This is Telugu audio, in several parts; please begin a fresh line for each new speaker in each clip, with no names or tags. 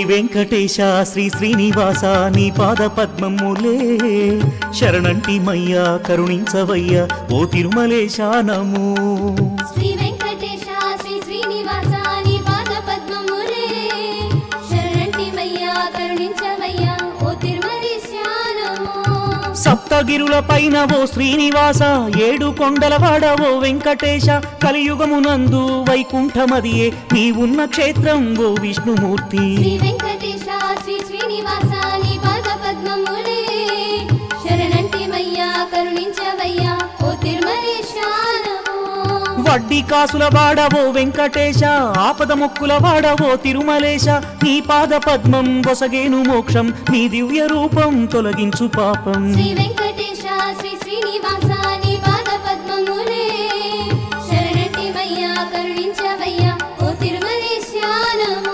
వెంకటేశ శ్రీ శ్రీనివాస నీ పాద పద్మములే శరణంటి మయ్యా కరుణించవయ్యా ఓ తిరుమలేశ నమో
శ్రీ వెంకటేశ శ్రీ శ్రీనివాస నీ పాద పద్మములే శరణంటిమయ్యా కరుణించవయ్యా ఓ తిరుమలేశానమో
సప్తగిరుల పైన ఓ శ్రీనివాస ఏడు కొండల వాడ ఓ వెంకటేశ కలియుగమునందు వైకుంఠమదియే నీవున్న క్షేత్రం ఓ విష్ణుమూర్తి
శ్రీ వెంకటేశ శ్రీ శ్రీనివాస నీ పాద పద్మములే శరణంటిమయ్యా కరుణించవయ్యా ఓ తిరుమలేశానమో
వడ్డీ కాసుల వాడవో వెంకటేశ ఆపద మొక్కుల వాడవో తిరుమలేశ నీ పాద పద్మం వసగేను మోక్షం నీ దివ్య రూపం తొలగించు పాపం
శ్రీ వెంకటేశ శ్రీ శ్రీనివాస నీ పాద పద్మములే శరణటిమయ్యా కరుణించవయ్యా ఓ తిరుమలేశానమో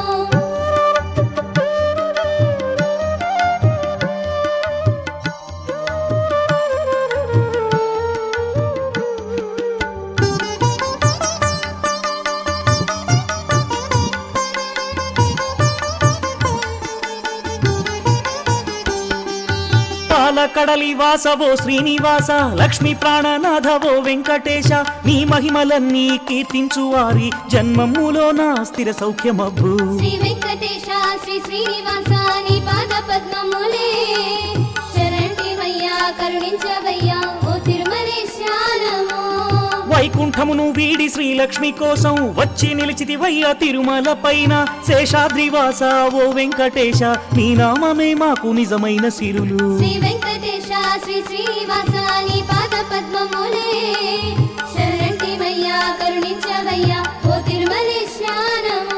పాలకడలి వాసవో శ్రీనివాస లక్ష్మీ ప్రాణనాథవో వెంకటేశ నీ మహిమలన్నీ కీర్తించు వారి జన్మములో నా స్థిర సౌఖ్యమబ్బు
శ్రీ వెంకటేశ శ్రీ శ్రీనివాస నీ పాద పద్మములే శరణటిమయ్యా కరుణించవయ్యా ఓ తిరుమలేశానమో
వైకుంఠమును వీడి శ్రీలక్ష్మి కోసం వచ్చి నిలిచితివయ్య తిరుమల పైన శేషాద్రివాస ఓ వెంకటేశ నీ నామమే మాకు నిజమైన సిరులు
శ్రీ వెంకటేశ శ్రీ శ్రీనివాస నీ పాద పద్మములే శరణటిమయ్యా కరుణించవయ్యా ఓ తిరుమలేశానమో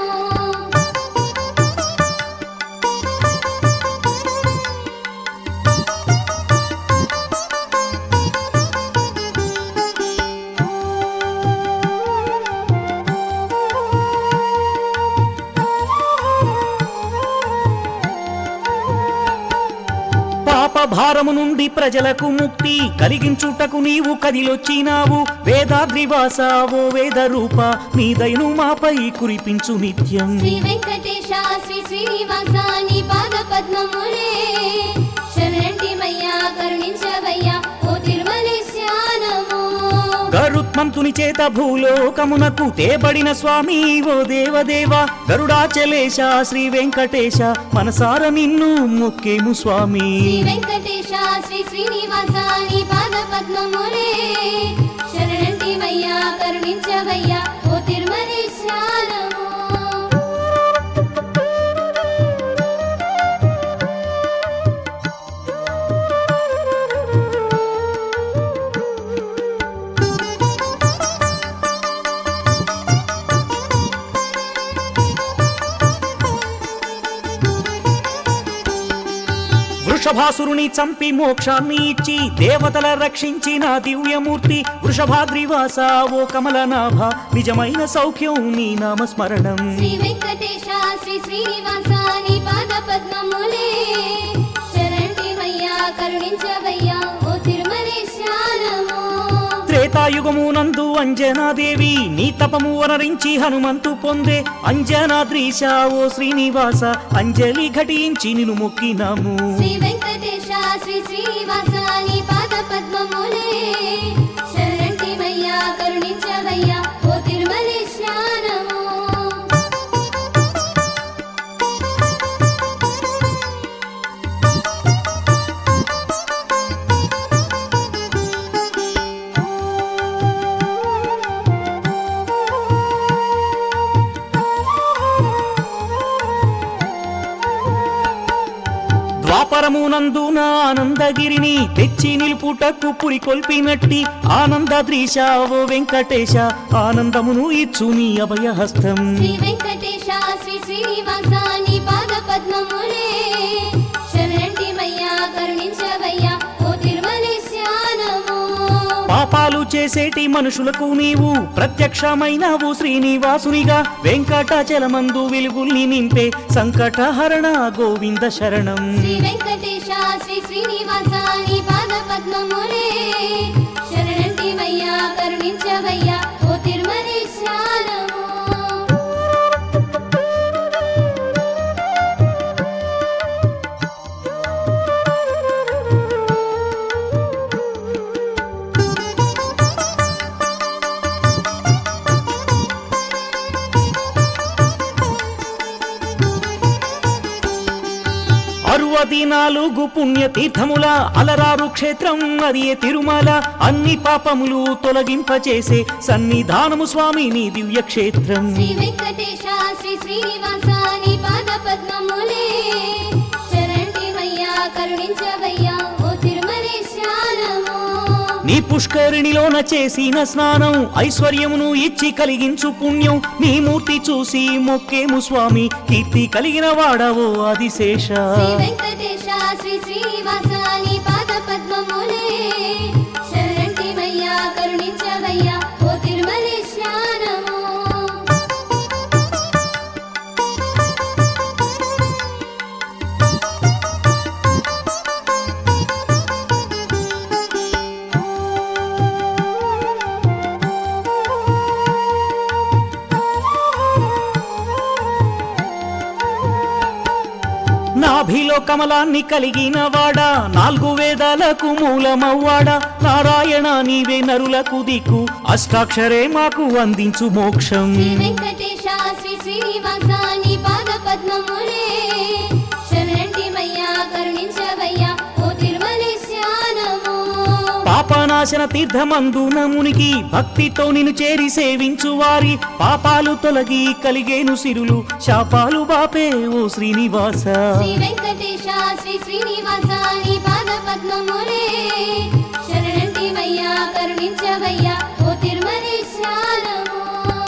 పాప భారము నుండి ప్రజలకు ముక్తి కలిగించుటకు నీవు కదిలొచ్చినావు వేదాద్రివాస ఓ వేద రూప నీ దయను మాపై కురిపించు నిత్యం
శ్రీ వెంకటేశ శ్రీ శ్రీనివాస నీ పాద పద్మములే శరణటిమయ్యా కరుణించవయ్యా ఓ తిరుమలేశానమో
గరుత్మంతుని చేత భూలోకమునకు తేబడిన స్వామి ఓ దేవదేవ గరుడాచలేశ శ్రీ వెంకటేశ మనసార నిన్ను మొక్కేము స్వామి
శ్రీ వెంకటేశ శ్రీ శ్రీనివాస నీ పాద పద్మములే శరణటిమయ్యా కరుణించవయ్యా ఓ తిరుమలేశానమో
వృషభాసురుని చంపి మోక్షాన్ని ఇచ్చి దేవతల రక్షించిన దివ్యమూర్తి వృషభాద్రివాస ఓ కమలనాభ నిజమైన సౌఖ్యం నీ నామస్మరణం
శ్రీ వెంకటేశ శ్రీ శ్రీనివాస నీ పాద పద్మములే శరణటిమయ్యా కరుణించవయ్యా ఓ తిరుమలేశానమో
త్రేతాయుగమునందు అంజనాదేవి నీ తపము వనరించి హనుమంతు పొందే అంజనాద్రీశ ఓ శ్రీనివాస అంజలి ఘటించి నిన్ను మొక్కినాము
శ్రీ వెంకటేశ శ్రీ శ్రీనివాస నీ పాద పద్మములే శరణటిమయ్యా కరుణించవయ్యా ఓ తిరుమలేశానమో
ద్వాపరమునందు నా ఆనందగిరిని తెచ్చి నిలుపుటకు పురి కొల్పినట్టి ఆనందద్రీశ ఓ వెంకటేశ ఆనందమును ఇచ్చు నీ అభయహస్తం
శ్రీ వెంకటేశ శ్రీ శ్రీనివాస నీ పాద పద్మములే శరణటిమయ్యా కరుణించవయ్యా ఓ తిరుమలేశానమో
పాపాలు చేసేటి మనుషులకు నీవు ప్రత్యక్షమైనవు శ్రీనివాసునిగా వెంకటాచలమందు వెలుగుల్ని నింపే సంకటహరణ గోవింద శరణం
శ్రీ వెంకటేశ శ్రీ శ్రీనివాస నీ పాద పద్మములే శరణటిమయ్యా కరుణించవయ్యా ఓ తిరుమలేశానమో
అరవది నాలుగు పుణ్య తీర్థముల అలరారు క్షేత్రం అది ఏ తిరుమల అన్ని పాపములు తొలగింపచేసే సన్నిధానము స్వామి నీ దివ్య క్షేత్రం
శ్రీ వెంకటేశ శ్రీ శ్రీనివాస నీ పాద పద్మములే శరణివయ్యా కరుణించవయ్యా ఓ తిరుమలేశానమో
నీ పుష్కరిణిలోన చేసిన స్నానం ఐశ్వర్యమును ఇచ్చి కలిగించు పుణ్యం నీ మూర్తి చూసి మొక్కేము స్వామి కీర్తి కలిగిన వాడవో ఆదిశేష
శ్రీ వెంకటేశ శ్రీ శ్రీనివాస నీ పాద పద్మములే శరణివయ్యా కరుణించవయ్యా ఓ తిరుమలేశానమో
నాభిలో కమలాన్ని కలిగిన వాడా నాలుగు వేదాలకు మూలమవ్వాడా నారాయణ నీవే నరులకు దిక్కు అష్టాక్షరే మాకు అందించు మోక్షం
శ్రీ వెంకటేశ శ్రీ శ్రీనివాస నీ పాద పద్మములే శరణివయ్యా కరుణించవయ్యా ఓ తిరుమలేశానమో
పాపనాశన తీర్థమందున మునిగి భక్తితో నిన్ను చేరి సేవించు వారి పాపాలు తొలగి కలిగేను సిరులు శాపాలు బాపే ఓ శ్రీనివాస
శ్రీ వెంకటేశ శ్రీ శ్రీనివాస నీ పాద పద్మములే శరణివయ్యా కరుణించవయ్యా ఓ తిరుమలేశానమో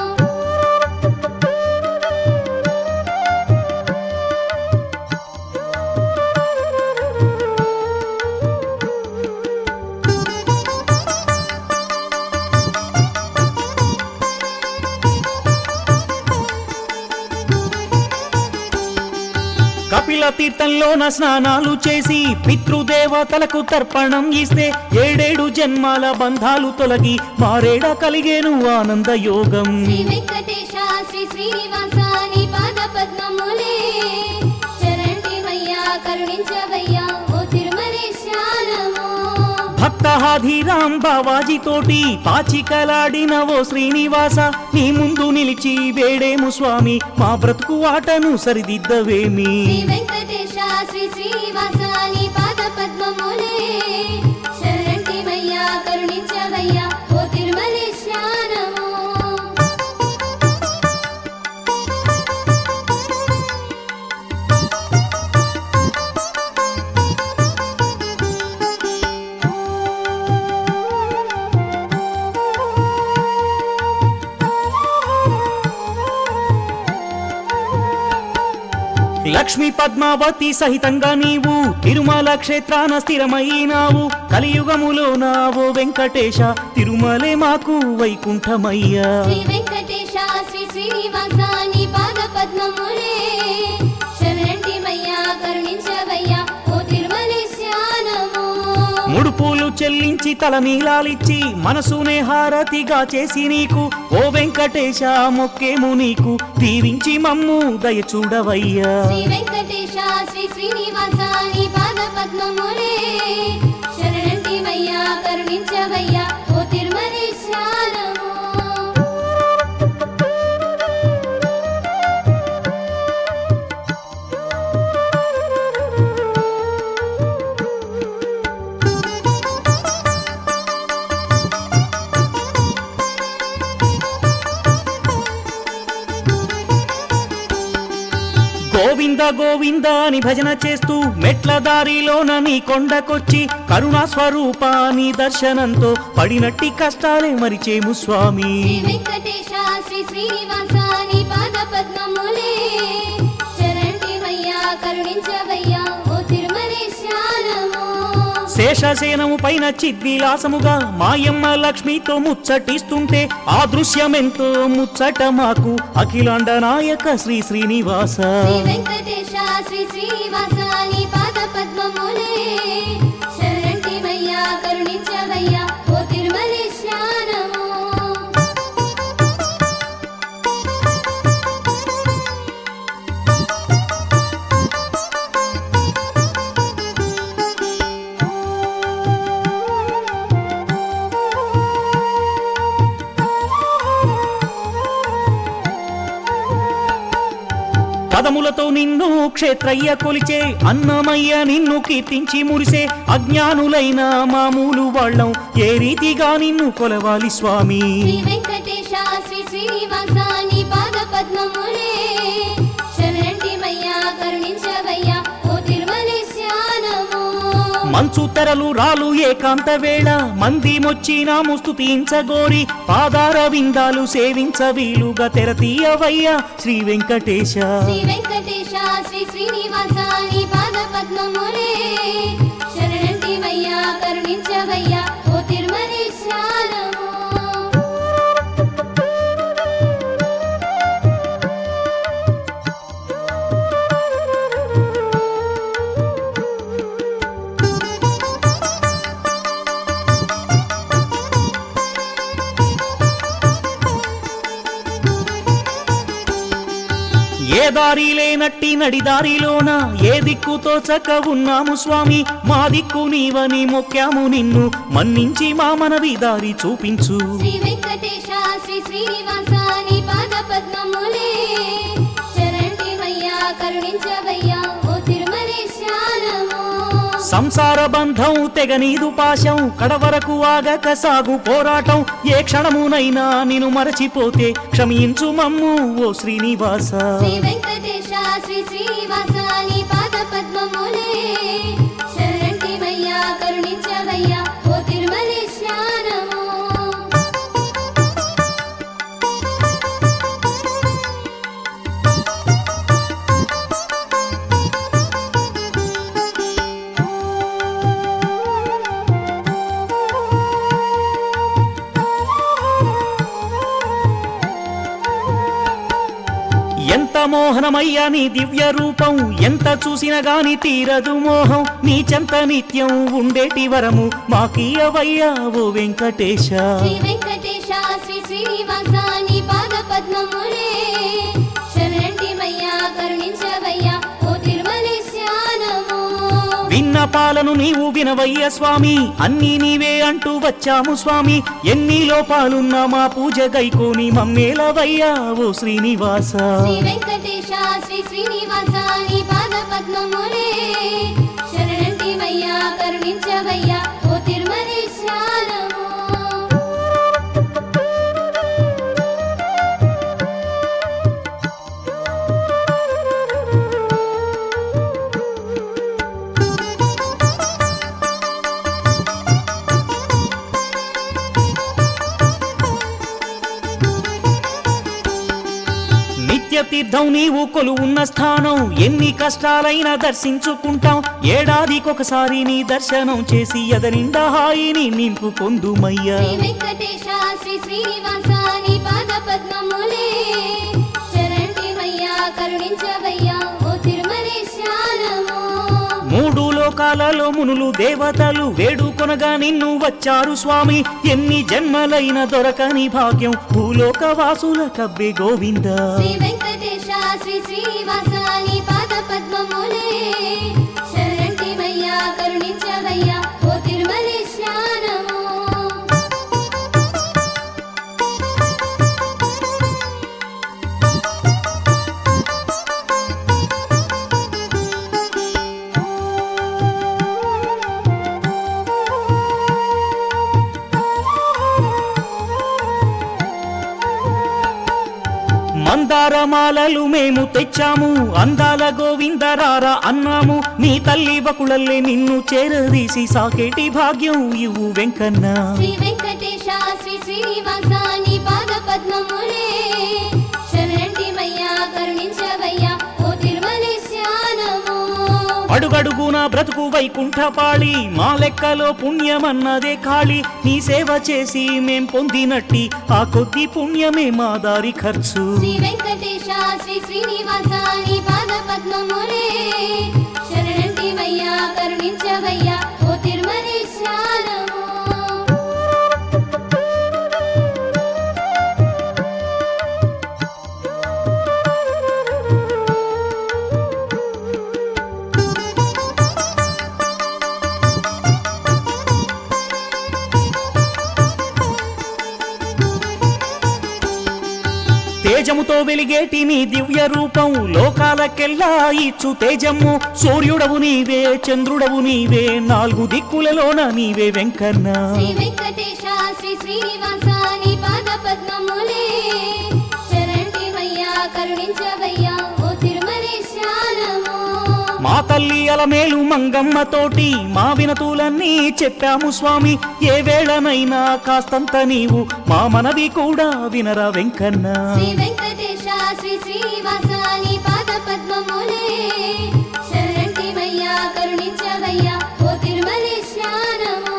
కపిల తీర్థంలోన స్నానాలు చేసి పితృదేవతలకు తర్పణం ఇస్తే ఏడేడు జన్మాల బంధాలు తొలగి మారేడ కలిగేను ఆనంద యోగం
శ్రీ వెంకటేశ శ్రీ శ్రీనివాస నీ పాద పద్మములే శరణివయ్యా కరుణించవయ్యా ఓ తిరుమలేశానమో
భక్తహాధిరాం బావాజీ తోటి పాచికలాడిన ఓ శ్రీనివాస నీ ముందు నిలిచి వేడేము స్వామి మా బ్రతుకు ఆటను సరిదిద్దవేమి
శ్రీ వెంకటేశ శ్రీ శ్రీనివాస నీ పాద పద్మములే శరణివయ్యా కరుణించవయ్యా ఓ తిరుమలేశానమో
లక్ష్మీ పద్మావతి సహితంగా నీవు తిరుమల క్షేత్రాన స్థిరమైనావు కలియుగములో నావో వెంకటేశ తిరుమలే మాకు వైకుంఠమయ్యా
శ్రీ వెంకటేశ శ్రీ శ్రీనివాస నీ పాద పద్మములే శరణివయ్యా కరుణించవయ్యా ఓ తిరుమలేశానమో
ముడుపులు చెల్లించి తలనీలాలిచ్చి మనసునే హారతిగా చేసి నీకు ఓ వెంకటేశ మొక్కేము నీకు దీవించి మమ్ము దయ చూడవయ్యా
శ్రీ వెంకటేశ శ్రీ శ్రీనివాస నీ పాద పద్మములే శరణివయ్యా కరుణించవయ్యా ఓ తిరుమలేశానమో
గోవింద గోవింద అని భజన చేస్తూ మెట్ల దారిలోన నీ కొండకొచ్చి కరుణా స్వరూప నీ దర్శనంతో పడినట్టి కష్టాలే మరిచేము స్వామి
శ్రీ వెంకటేశ శ్రీ శ్రీనివాస నీ పాద పద్మములే శరణివయ్యా కరుణించవయ్యా ఓ తిరుమలేశానమో
శేషసేనము పైన చిద్విలాసముగా మాయమ్మ లక్ష్మితో ముచ్చటిస్తుంటే ఆ దృశ్యమెంతో ముచ్చట మాకు అఖిలాండ నాయక శ్రీ శ్రీనివాస
శ్రీ వెంకటేశ శ్రీ శ్రీనివాస నీ పాద పద్మములే శరణివయ్యా కరుణించవయ్యా ఓ తిరుమలేశానమో
పదములతో నిన్ను క్షేత్రయ్య కొలిచే అన్నమయ్య నిన్ను కీర్తించి మురిసే అజ్ఞానులైన మామూలు వాళ్ళం ఏ రీతిగా నిన్ను కొలవాలి స్వామి
శ్రీ వెంకటేశ శ్రీ శ్రీనివాస నీ పాద పద్మములే శరణంటిమయ్యా కరుణించవయ్యా ఓ తిరుమలేశ్యానము
మంచు తెరలు రాలు ఏకాంత వేళ మంది మొచ్చినాము స్తుతించగోరి పాదార విందాలు సేవించ వీలుగా తెరతీయవయ్యా శ్రీ వెంకటేశ
శ్రీ వెంకటేశ శ్రీ శ్రీనివాస నీ పాద పద్మములే శరణంటిమయ్యా కరుణించవయ్యా ఓ తిరుమలేశ్యానము
ఏ దారి లేనట్టి నడిదారిలోన ఏ దిక్కుతో చక్క ఉన్నాము స్వామి మా దిక్కు నీవని మొక్కాము నిన్ను మన్నించి మా మనవి దారి చూపించు
శ్రీ వెంకటేశ శ్రీ శ్రీనివాస నీ పాద పద్మములే శరణివయ్యా కరుణించవయ్యా ఓ తిరుమలేశ్యానము
సంసార బంధం తెగనీదు పాశం కడవరకు ఆగక సాగు పోరాటం ఏ క్షణమునైనా నిన్ను మరచిపోతే క్షమించు మమ్ము ఓ శ్రీనివాస
శ్రీ వెంకటేశ శ్రీ శ్రీనివాస నీ పాద పద్మములే శరణివయ్యా కరుణించవయ్యా ఓ తిరుమలేశ్యానము
ఎంత మోహనమయ్యా నీ దివ్య రూపం ఎంత చూసిన గాని తీరదు మోహం నీ చెంత నిత్యం ఉండేటి వరము మాకీయవయ్యా ఓ వెంకటేశ
శ్రీ వెంకటేశ శ్రీ శ్రీనివాస నీ పాద పద్మములే శరణివయ్యా కరుణించవయ్యా ఓ తిరుమలేశ్యానము
విన్న పాలను నీవు వినవయ్య స్వామి అన్నీ నీవే అంటూ వచ్చాము స్వామి ఎన్ని లోపాలున్నా మా పూజ గైకోని మమ్మేలవయ్యా ఓ శ్రీనివాస
శ్రీ వెంకటేశ శ్రీ శ్రీనివాస నీ పాద పద్మములే శరణివయ్యా కరుణించవయ్యా ఓ తిరుమలేశ్యానము
నిత్య తీర్థం నీవు కొలువున్న స్థానం ఎన్ని కష్టాలైనా దర్శించుకుంటాం ఏడాదికొకసారి నీ దర్శనం చేసి ఎదనిండా హాయిని నింపు పొందుమయ్యా
శ్రీ వెంకటేశ శ్రీ శ్రీనివాస నీ పాద పద్మములే శరణివయ్యా కరుణించవయ్యా ఓ తిరుమలేశ్యానము
మూడు లోకాలలో మునులు దేవతలు వేడుకొనగా నిన్ను వచ్చారు స్వామి ఎన్ని జన్మలైన దొరకని భాగ్యం భూలోక వాసుల కబ్బే గోవింద
శ్రీ వెంకటేశ శ్రీ శ్రీనివాస నీ పాద పద్మములే శరణివయ్యా కరుణించవయ్యా ఓ తిరుమలేశ్యానము
మందారమాలలు మేము తెచ్చాము అందాల గోవిందరారా అన్నాము నీ తల్లి వకుళల్లే నిన్ను చేరదీసి సాకేటి భాగ్యం ఇవ్వు వెంకన్న
శ్రీ వెంకటేశ శ్రీ శ్రీనివాస నీ పాద పద్మములే శరణివయ్యా కరుణించవయ్యా ఓ తిరుమలేశ్యానము
అడుగడుగున బ్రతుకు వైకుంఠపాళి మా లెక్కలో పుణ్యమన్నదే ఖాళీ నీ సేవ చేసి మేం పొందినట్టి ఆ కొద్ది పుణ్యమే మా దారి ఖర్చు
శ్రీ వెంకటేశ శ్రీ శ్రీనివాస నీ పాద పద్మములే శరణివయ్యా కరుణించవయ్యా ఓ తిరుమలేశ్యానము
తేజముతో వెలిగేటి నీ దివ్య రూపం లోకాలకెల్లా ఇచ్చు తేజము సూర్యుడవు నీవే చంద్రుడవు నీవే నాలుగు దిక్కులలోన నీవే వెంకన్న
శ్రీ వెంకటేశ శ్రీ శ్రీనివాస నీ పాద పద్మములే శరణివయ్యా కరుణించవయ్యా ఓ తిరుమలేశానమో
మా తల్లి అలమేలు మంగమ్మతోటి మా వినతులన్నీ చెప్పాము స్వామి ఏ వేళనైనా కాస్తంత నీవు మా మనవి కూడా వినరా వెంకన్న
శ్రీ వెంకటేశ శ్రీ శ్రీనివాస నీ పాద పద్మములే శరణివయ్యా కరుణించవయ్యా ఓ తిరుమలేశానమో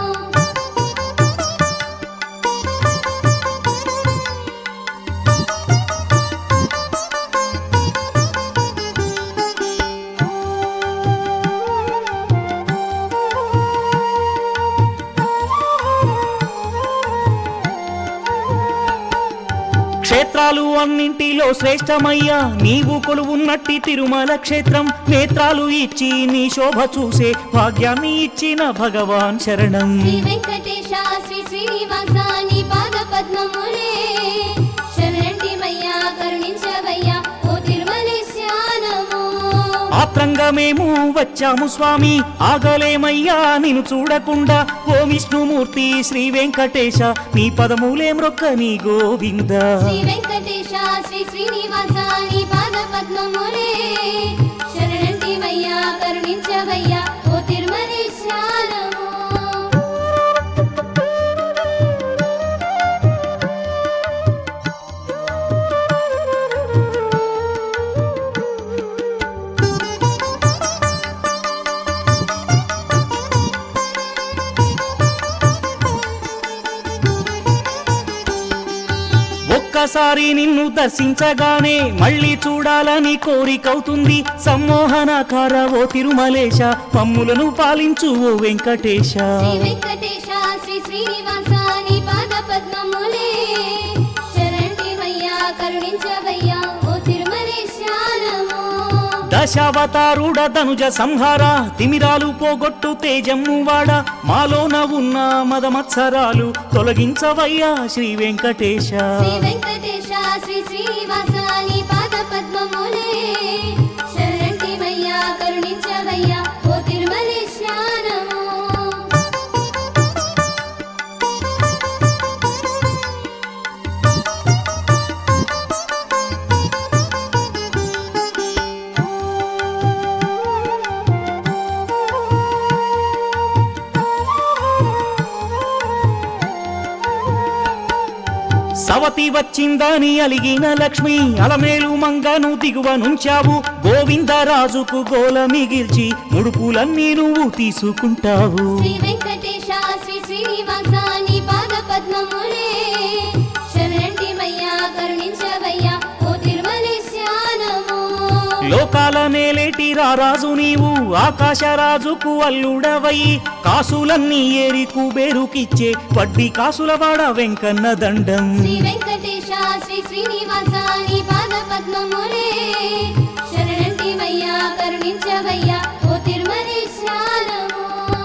క్షేత్రాలు అన్నింటిలో శ్రేష్టమయ్యా నీవు కొలువున్నట్టి తిరుమల క్షేత్రం నేత్రాలు ఇచ్చి నీ శోభ చూసే భాగ్యాన్ని ఇచ్చిన భగవాన్ శరణం
శ్రీ వెంకటేశ శ్రీ శ్రీనివాస నీ పాద పద్మములే శరణివయ్యా కరుణించవయ్యా ఓ తిరుమలేశానమో
ఆత్రంగా మేము వచ్చాము స్వామి ఆగలేమయ్యా నిన్ను చూడకుండా ఓ విష్ణుమూర్తి శ్రీ వెంకటేశ నీ పదములే మ్రొక్క నీ గోవింద
శ్రీ వెంకటేశ శ్రీ శ్రీనివాస నీ పాద పద్మములే శరణివయ్యా కరుణించవయ్యా ఓ తిరుమలేశానమో
ఒక్కసారి నిన్ను దర్శించగానే మళ్ళీ చూడాలని కోరికవుతుంది సమ్మోహనకార ఓ తిరుమలేశ మమ్ములను పాలించు ఓ వెంకటేశ
శ్రీ వెంకటేశ శ్రీ శ్రీనివాస నీ పాద పద్మములే శరణివయ్యా కరుణించవయ్యా ఓ తిరుమలేశానమో
దశావతారుడ ధనుజ సంహార తిమిరాలు పోగొట్టు తేజమ్ము వాడ మాలోన ఉన్న మదమత్సరాలు తొలగించవయ్యా శ్రీ వెంకటేశ
శ్రీ వెంకటేశ శ్రీ శ్రీనివాస నీ పాద పద్మములే శరణివయ్యా కరుణించవయ్యా ఓ తిరుమలేశానమో
సవతి వచ్చిందని అలిగిన లక్ష్మి అలమేలు మంగను దిగువ నుంచావు గోవిందరాజుకు గోల మిగిల్చి ముడుపులన్నీ నువ్వు తీసుకుంటావు
శ్రీ వెంకటేశ శ్రీ శ్రీనివాస నీ పాద పద్మములే శరణివయ్యా కరుణించవయ్యా ఓ తిరుమలేశానమో
లోకాల నేలేటి రారాజు నీవు ఆకాశరాజుకు అల్లుడవై కాసులన్నీ ఏరి కుబేరుకిచ్చే వడ్డీ కాసుల వాడ వెంకన్న దండం
శ్రీ వెంకటేశ శ్రీ శ్రీనివాస నీ పాద పద్మములే శరణివయ్యా కరుణించవయ్యా ఓ తిరుమలేశానమో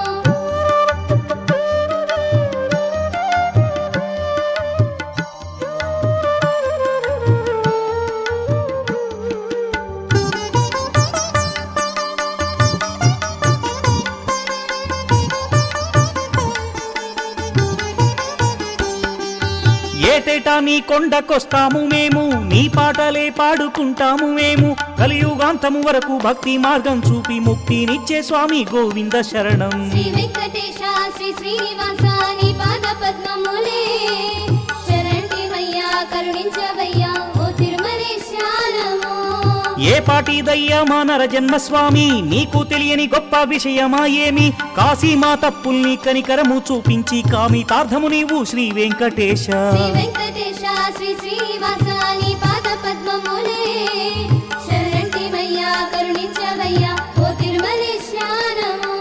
ఏటేటా నీ కొండకొస్తాము మేము నీ పాటలే పాడుకుంటాము మేము కలియుగాంతము వరకు భక్తి మార్గం చూపి ముక్తినిచ్చే స్వామి గోవింద శరణం
శ్రీ వెంకటేశ శ్రీ శ్రీనివాస నీ పాద పద్మములే శరణివయ్యా కరుణించవయ్యా ఓ తిరుమలేశానమో
ఏ పాటి దయ్యమా నర జన్మస్వామి నీకు తెలియని గొప్ప విషయమా ఏమి కాశీ మా తప్పుల్ని కనికరము చూపించి కామితార్థము నీవు శ్రీ వెంకటేశ
శ్రీ వెంకటేశ శ్రీ శ్రీనివాస నీ పాద పద్మములే శరణివయ్యా కరుణించవయ్యా ఓ తిరుమలేశానమో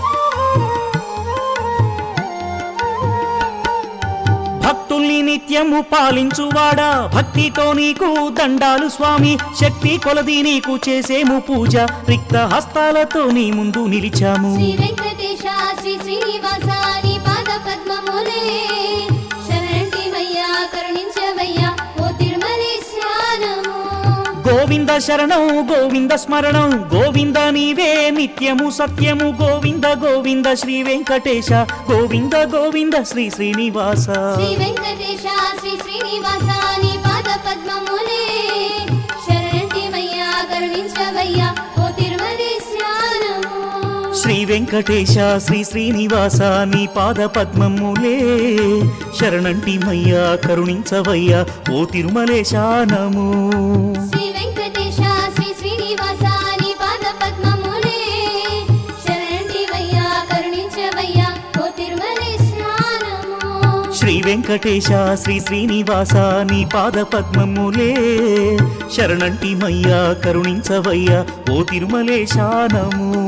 భక్తుల్ని నిత్యం నిత్యము పాలించువాడా భక్తితో నీకు దండాలు స్వామి శక్తి కొలది నీకు చేసేము పూజ రిక్త హస్తాలతో నీ ముందు నిలిచాము
శ్రీ వెంకటేశ శ్రీ శ్రీనివాస నీ పాద పద్మములే శరణంటివయ్యా కరుణించవయ్యా ఓ తిరుమలేశ్వరము
గోవింద శరణం గోవింద స్మరణం గోవింద నీవే నిత్యము సత్యము గోవింద గోవింద శ్రీ వెంకటేశ గోవింద గోవింద శ్రీ శ్రీనివాస
శ్రీ వెంకటేశ శ్రీ శ్రీనివాస నీ పాద పద్మములే శరణంటివయ్యా కరుణించవయ్యా ఓ తిరుమలేశ్వరము
శ్రీ వెంకటేశ శ్రీ శ్రీనివాస నీ పాద పద్మములే శరణంటిమయ్యా కరుణించవయ్యా ఓ తిరుమలేశానము
శ్రీ వెంకటేశ శ్రీ శ్రీనివాస నీ పాద పద్మములే శరణంటివయ్యా కరుణించవయ్యా ఓ తిరుమలేశ్వరము
శ్రీ వెంకటేశ శ్రీ శ్రీనివాస నీ పాద పద్మములే శరణంటిమయ్యా కరుణించవయ్యా ఓ తిరుమలేశానము